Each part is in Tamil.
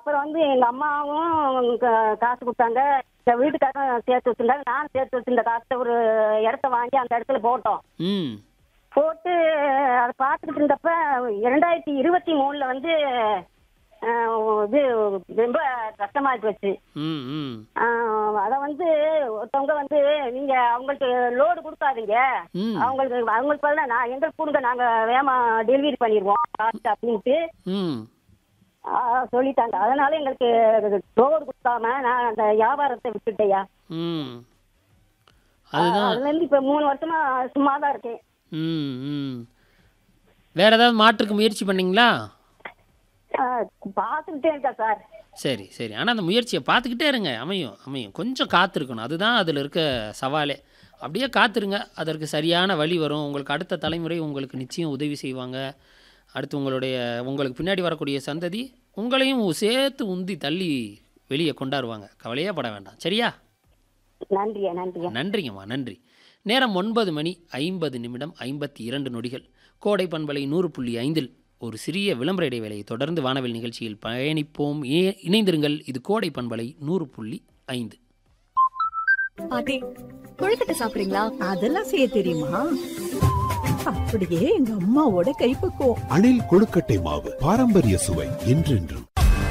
அப்புறம் வந்து எங்க அம்மாவும் க- காசு கொடுத்தாங்க எங்க வீட்டுக்காரரும் சேர்த்து வச்சிருந்தாங்க நானும் சேர்த்து வச்சிருந்த காசை ஒரு இடத்த வாங்கி அந்த இடத்துல போட்டோம் ம் போட்டு அதை பார்த்துக்கிட்டு இருந்தப்ப இரண்டாயிரத்தி இருபத்தி மூணுல வந்து அஹ், இது ரொம்ப கஷ்டமாயி போச்சு ம் ம் ஆஹ் அத வந்து ஒருத்தவங்க வந்து நீங்க அவங்களுக்கு லோடு கொடுக்காதீங்க ம். அவங்களுக்கு அவங்களுக்கு பதிலா நான் எங்களுக்கு கொடுங்க நாங்க வேகமா டெலிவரி பண்ணிடுவோம் காசு அப்படின்ட்டு ம் ஆஹ் சொல்லிட்டாங்க அதனால எங்களுக்கு லோடு கொடுக்காம நான் அந்த வியாபாரத்தை விட்டுட்டேயா ம் அதுதான் அதுல இருந்து இப்ப மூணு வருஷமா சும்மா தான் இருக்கேன் ம் ம் வேற ஏதாவது மாற்றுக்கு முயற்சி பண்ணீங்களா ஆஹ் பார்த்துக்கிட்டே இருக்கா சார் சரி சரி ஆனால் அந்த முயற்சியை பார்த்துக்கிட்டே இருங்க அமையும் அமையும் கொஞ்சம் காத்திருக்கணும் அதுதான் அதில் இருக்க சவாலே அப்படியே காத்திருங்க அதற்கு சரியான வழி வரும் உங்களுக்கு அடுத்த தலைமுறை உங்களுக்கு நிச்சயம் உதவி செய்வாங்க அடுத்து உங்களுடைய உங்களுக்கு பின்னாடி வரக்கூடிய சந்ததி உங்களையும் சேர்த்து உந்தி தள்ளி வெளியே கொண்டாடுவாங்க கவலையே பட வேண்டாம் சரியா நன்றியா நன்றியா நன்றிங்கம்மா நன்றி நேரம் ஒன்பது மணி ஐம்பது நிமிடம் ஐம்பத்தி இரண்டு நொடிகள் கோடை பண்பலை நூறு புள்ளி ஐந்தில் ஒரு சிறிய விளம்பர இடைவேளையை தொடர்ந்து வானவில் நிகழ்ச்சியில் பயணிப்போம் ஏ இணைந்திருங்கள் இது கோடை பண்பலை நூறு புள்ளி ஐந்து பாட்டி கொழுக்கட்டை சாப்பிடுறீங்களா அதெல்லாம் செய்ய தெரியுமா அப்படியே எங்க அம்மாவோட கைப்பக்குவம் அணில் கொழுக்கட்டை மாவு பாரம்பரிய சுவை என்றென்றும்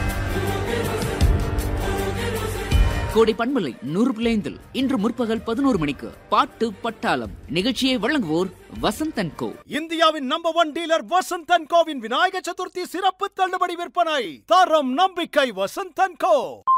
கோடை பண்பலை நூறு பிள்ளைந்தில் இன்று முற்பகல் பதினோரு மணிக்கு பாட்டு பட்டாளம் நிகழ்ச்சியை வழங்குவோர் வசந்தன் கோ இந்தியாவின் நம்பர் ஒன் டீலர் வசந்தன் கோவின் விநாயக சதுர்த்தி சிறப்பு தள்ளுபடி விற்பனை தரம் நம்பிக்கை வசந்தன் கோ